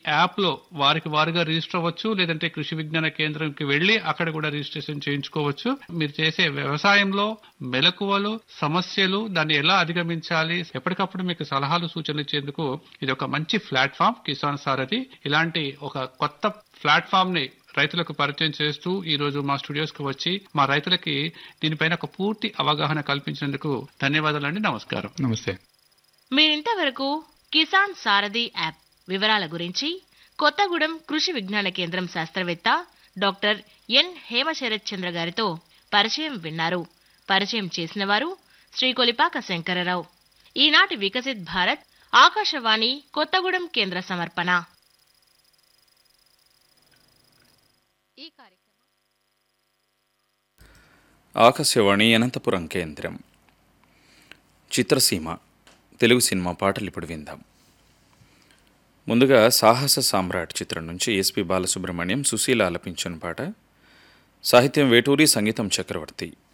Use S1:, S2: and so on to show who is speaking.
S1: app లో వారికి వారుగా రిజిస్టర్ అవ్వచ్చు లేదంటే కృషి విజ్ఞాన కేంద్రంకి వెళ్లి అక్కడ కూడా రిజిస్ట్రేషన్ చేయించుకోవచ్చు మీరు చేసే వ్యవసాయంలో మెలకువలు సమస్యలు దాన్ని ఎలా అధిగమించాలి ఎప్పటికప్పుడు మీకు సలహాలు సూచనలు ఇచ్చేందుకు ఇది ఒక మంచి ప్లాట్ఫామ్ కిసాన్ సారథి ఇలాంటి ఒక కొత్త ప్లాట్ఫామ్ ని రైతులకు పరిచయం చేస్తూ ఈ రోజు మా స్టూడియోస్ కు వచ్చి మా రైతులకి దీనిపైన ఒక పూర్తి అవగాహన కల్పించినందుకు ధన్యవాదాలండి నమస్కారం
S2: నమస్తే
S3: మీరింతవరకు కిసాన్ సారథి యాప్ వివరాల గురించి కొత్తగూడెం కృషి విజ్ఞాన కేంద్రం శాస్త్రవేత్త డాక్టర్ ఎన్ హేమశరత్ చంద్ర గారితో పరిచయం విన్నారు పరిచయం చేసిన వారు శ్రీ కొలిపాక శంకరరావు ఈనాటి వికసిత్ భారత్ ఆకాశవాణి కొత్తగూడెం కేంద్ర సమర్పణ ఈ కార్యక్రమం
S4: ఆకాశవాణి అనంతపురం కేంద్రం చిత్రసీమ తెలుగు సినిమా పాటలు ఇప్పుడు విందాం ముందుగా సాహస సామ్రాట్ చిత్రం నుంచి ఎస్పి బాలసుబ్రహ్మణ్యం సుశీల ఆలపించిన పాట సాహిత్యం వేటూరి సంగీతం చక్రవర్తి